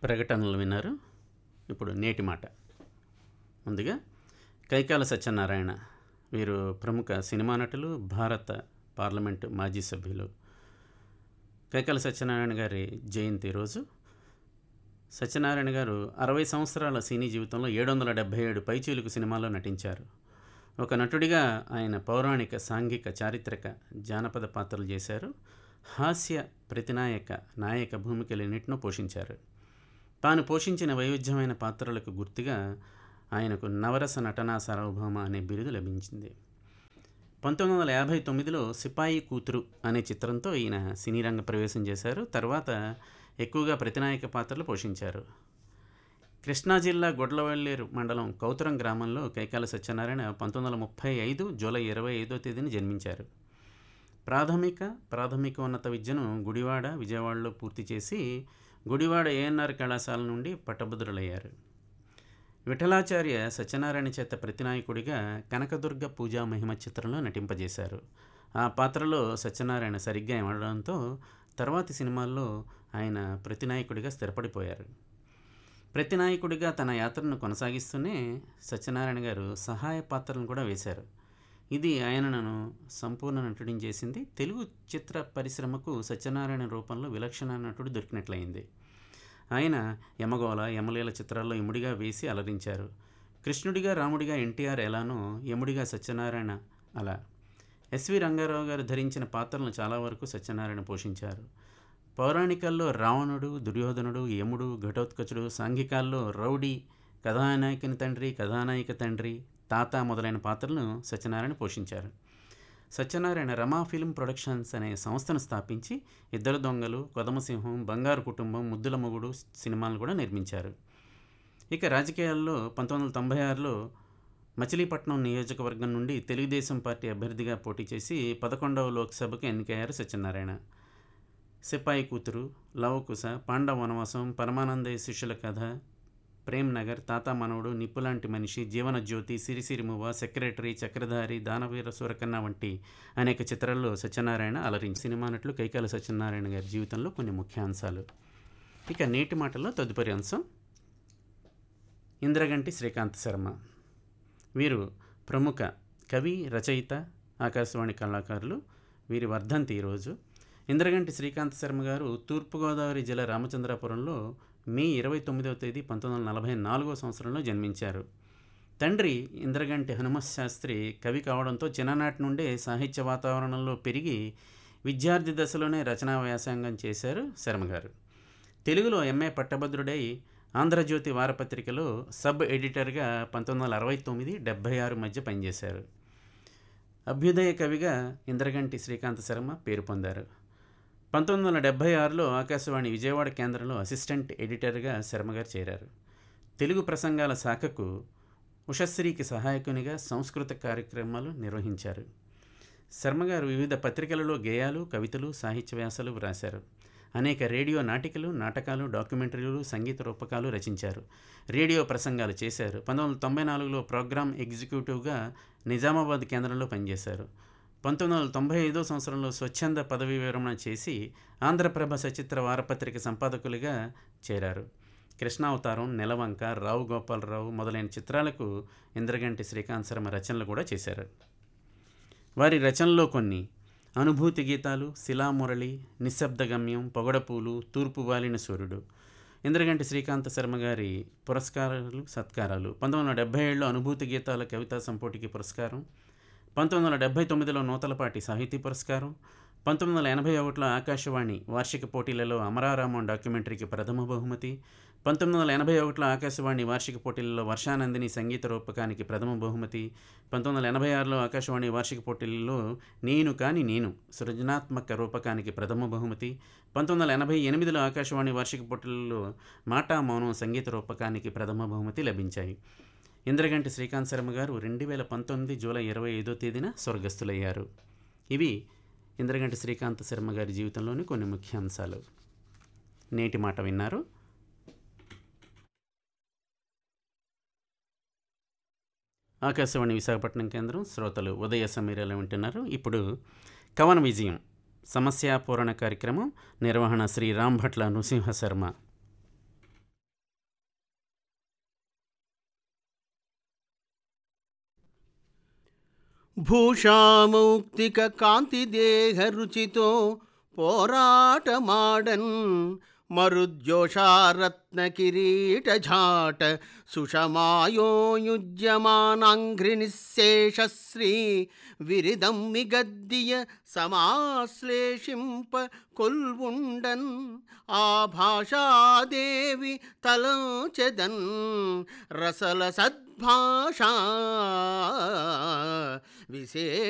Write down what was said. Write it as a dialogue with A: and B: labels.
A: ప్రకటనలు విన్నారు ఇప్పుడు నేటి మాట ముందుగా కైకాల సత్యనారాయణ వీరు ప్రముఖ సినిమా నటులు భారత పార్లమెంటు మాజీ సభ్యులు కైకాల సత్యనారాయణ గారి జయంతి రోజు సత్యనారాయణ గారు అరవై సంవత్సరాల సినీ జీవితంలో ఏడు వందల డెబ్భై ఏడు పైచీలుకు సినిమాల్లో నటించారు ఒక నటుడిగా ఆయన పౌరాణిక సాంఘిక చారిత్రక జానపద పాత్రలు చేశారు హాస్య ప్రతినాయక నాయక భూమికలన్నింటినూ పోషించారు తాను పోషించిన వైవిధ్యమైన పాత్రలకు గుర్తుగా ఆయనకు నవరస నటనా సార్వభౌమ అనే బిరుదు లభించింది పంతొమ్మిది వందల యాభై తొమ్మిదిలో సిపాయి కూతురు అనే చిత్రంతో ఈయన సినీ రంగ ప్రవేశం చేశారు తర్వాత ఎక్కువగా ప్రతినాయక పాత్రలు పోషించారు కృష్ణా జిల్లా గొడ్లవల్లేరు మండలం కౌతరం గ్రామంలో కైకాల సత్యనారాయణ పంతొమ్మిది వందల ముప్పై ఐదు జూలై ఇరవై ఐదో తేదీన జన్మించారు ప్రాథమిక ప్రాథమికోన్నత విద్యను గుడివాడ విజయవాడలో పూర్తి చేసి గుడివాడ ఏఎన్ఆర్ కళాశాల నుండి పట్టభద్రులయ్యారు విఠలాచార్య సత్యనారాయణ చేత ప్రతినాయకుడిగా కనకదుర్గ పూజా మహిమ చిత్రంలో నటింపజేశారు ఆ పాత్రలో సత్యనారాయణ సరిగ్గా ఇవ్వడంతో తర్వాతి సినిమాల్లో ఆయన ప్రతినాయకుడిగా స్థిరపడిపోయారు ప్రతినాయకుడిగా తన యాత్రను కొనసాగిస్తూనే సత్యనారాయణ గారు సహాయ పాత్రలను కూడా వేశారు ఇది ఆయనను సంపూర్ణ నటుడిని చేసింది తెలుగు చిత్ర పరిశ్రమకు సత్యనారాయణ రూపంలో విలక్షణ నటుడు దొరికినట్లయింది ఆయన యమగోళ యమలీల చిత్రాల్లో యముడిగా వేసి అలరించారు కృష్ణుడిగా రాముడిగా ఎన్టీఆర్ ఎలానో యముడిగా సత్యనారాయణ అలా ఎస్వి రంగారావు గారు ధరించిన పాత్రలను చాలా వరకు సత్యనారాయణ పోషించారు పౌరాణికాల్లో రావణుడు దుర్యోధనుడు యముడు ఘటోత్కచుడు సాంఘికాల్లో రౌడీ కథానాయకుని తండ్రి కథానాయిక తండ్రి తాత మొదలైన పాత్రలను సత్యనారాయణ పోషించారు సత్యనారాయణ రమా ఫిల్మ్ ప్రొడక్షన్స్ అనే సంస్థను స్థాపించి ఇద్దరు దొంగలు కొదమసింహం బంగారు కుటుంబం ముద్దుల మొగుడు సినిమాలను కూడా నిర్మించారు ఇక రాజకీయాల్లో పంతొమ్మిది వందల తొంభై ఆరులో మచిలీపట్నం నియోజకవర్గం నుండి తెలుగుదేశం పార్టీ అభ్యర్థిగా పోటీ చేసి పదకొండవ లోక్సభకు ఎన్నికయ్యారు సత్యనారాయణ సిపాయి కూతురు లవకుశ పాండవ వనవాసం పరమానందయ్య శిష్యుల కథ ప్రేమ్ నగర్ తాత మనవడు నిప్పులాంటి మనిషి జీవన జ్యోతి సిరిసిరిమువ సెక్రటరీ చక్రధారి దానవీర సూరకన్న వంటి అనేక చిత్రాల్లో సత్యనారాయణ అలరించి సినిమా నటులు కైకాల సత్యనారాయణ గారి జీవితంలో కొన్ని ముఖ్యాంశాలు ఇక నేటి మాటల్లో తదుపరి అంశం ఇంద్రగంటి శ్రీకాంత్ శర్మ వీరు ప్రముఖ కవి రచయిత ఆకాశవాణి కళాకారులు వీరి వర్ధంతి ఈరోజు ఇంద్రగంటి శ్రీకాంత్ శర్మ గారు తూర్పుగోదావరి జిల్లా రామచంద్రాపురంలో మే ఇరవై తొమ్మిదవ తేదీ పంతొమ్మిది వందల నలభై నాలుగో సంవత్సరంలో జన్మించారు తండ్రి ఇంద్రగంటి హనుమత్ శాస్త్రి కవి కావడంతో చిన్ననాటి నుండే సాహిత్య వాతావరణంలో పెరిగి విద్యార్థి దశలోనే రచనా వ్యాసంగం చేశారు శర్మ గారు తెలుగులో ఎంఏ పట్టభద్రుడై ఆంధ్రజ్యోతి వారపత్రికలో సబ్ ఎడిటర్గా పంతొమ్మిది వందల అరవై తొమ్మిది డెబ్భై ఆరు మధ్య పనిచేశారు అభ్యుదయ కవిగా ఇంద్రగంటి శ్రీకాంత్ శర్మ పేరు పొందారు పంతొమ్మిది వందల డెబ్భై ఆరులో ఆకాశవాణి విజయవాడ కేంద్రంలో అసిస్టెంట్ ఎడిటర్గా శర్మగారు చేరారు తెలుగు ప్రసంగాల శాఖకు ఉషశ్రీకి సహాయకునిగా సంస్కృత కార్యక్రమాలు నిర్వహించారు శర్మగారు వివిధ పత్రికలలో గేయాలు కవితలు సాహిత్య వ్యాసాలు వ్రాశారు అనేక రేడియో నాటికలు నాటకాలు డాక్యుమెంటరీలు సంగీత రూపకాలు రచించారు రేడియో ప్రసంగాలు చేశారు పంతొమ్మిది వందల తొంభై నాలుగులో ప్రోగ్రామ్ ఎగ్జిక్యూటివ్గా నిజామాబాద్ కేంద్రంలో పనిచేశారు పంతొమ్మిది వందల తొంభై ఐదో సంవత్సరంలో స్వచ్ఛంద పదవీ విరమణ చేసి ఆంధ్రప్రభ సచిత్ర వారపత్రిక సంపాదకులుగా చేరారు కృష్ణావతారం నెలవంక రావు గోపాలరావు మొదలైన చిత్రాలకు ఇంద్రగంటి శ్రీకాంత్ శర్మ రచనలు కూడా చేశారు వారి రచనలో కొన్ని అనుభూతి గీతాలు శిలామురళి నిశ్శబ్దగమ్యం పొగడపూలు తూర్పు వాలిన సూర్యుడు ఇంద్రగంటి శ్రీకాంత శర్మ గారి పురస్కారాలు సత్కారాలు పంతొమ్మిది వందల డెబ్బై ఏడులో అనుభూతి గీతాల కవితా సంపోటికి పురస్కారం పంతొమ్మిది వందల డెబ్బై తొమ్మిదిలో నూతలపాటి సాహితీ పురస్కారం పంతొమ్మిది వందల ఎనభై ఒకటిలో ఆకాశవాణి వార్షిక పోటీలలో అమరారామం డాక్యుమెంటరీకి ప్రథమ బహుమతి పంతొమ్మిది వందల ఎనభై ఒకటిలో ఆకాశవాణి వార్షిక పోటీలలో వర్షానందిని సంగీత రూపకానికి ప్రథమ బహుమతి పంతొమ్మిది వందల ఎనభై ఆరులో ఆకాశవాణి వార్షిక పోటీలలో నేను కాని నేను సృజనాత్మక రూపకానికి ప్రథమ బహుమతి పంతొమ్మిది వందల ఎనభై ఎనిమిదిలో ఆకాశవాణి వార్షిక పోటీలలో మాటా మౌనం సంగీత రూపకానికి ప్రథమ బహుమతి లభించాయి ఇంద్రగంటి శ్రీకాంత్ శర్మ గారు రెండు వేల పంతొమ్మిది జూలై ఇరవై ఐదో తేదీన స్వర్గస్థులయ్యారు ఇవి ఇంద్రగంటి శ్రీకాంత్ శర్మ గారి జీవితంలోని కొన్ని ముఖ్యాంశాలు నేటి మాట విన్నారు ఆకాశవాణి విశాఖపట్నం కేంద్రం శ్రోతలు ఉదయ సమీరాలు వింటున్నారు ఇప్పుడు కవన విజయం సమస్యాపూరణ కార్యక్రమం నిర్వహణ శ్రీ రాంభట్ల నృసింహ శర్మ
B: భూషామౌక్తిక కాంతిదేహ రుచితో పోరాటమాడన్ మరుద్యోషారత్న కిరీట ఝాట సుషమాయోయుజ్యమానాంఘ్రి నిశేషశ్రీ విరిదం మిగద్దియ సమాశ్లేషింప కొల్వుండన్ ఆ భాషాదేవి తలంచెదన్ రసల సద్భాషా విశే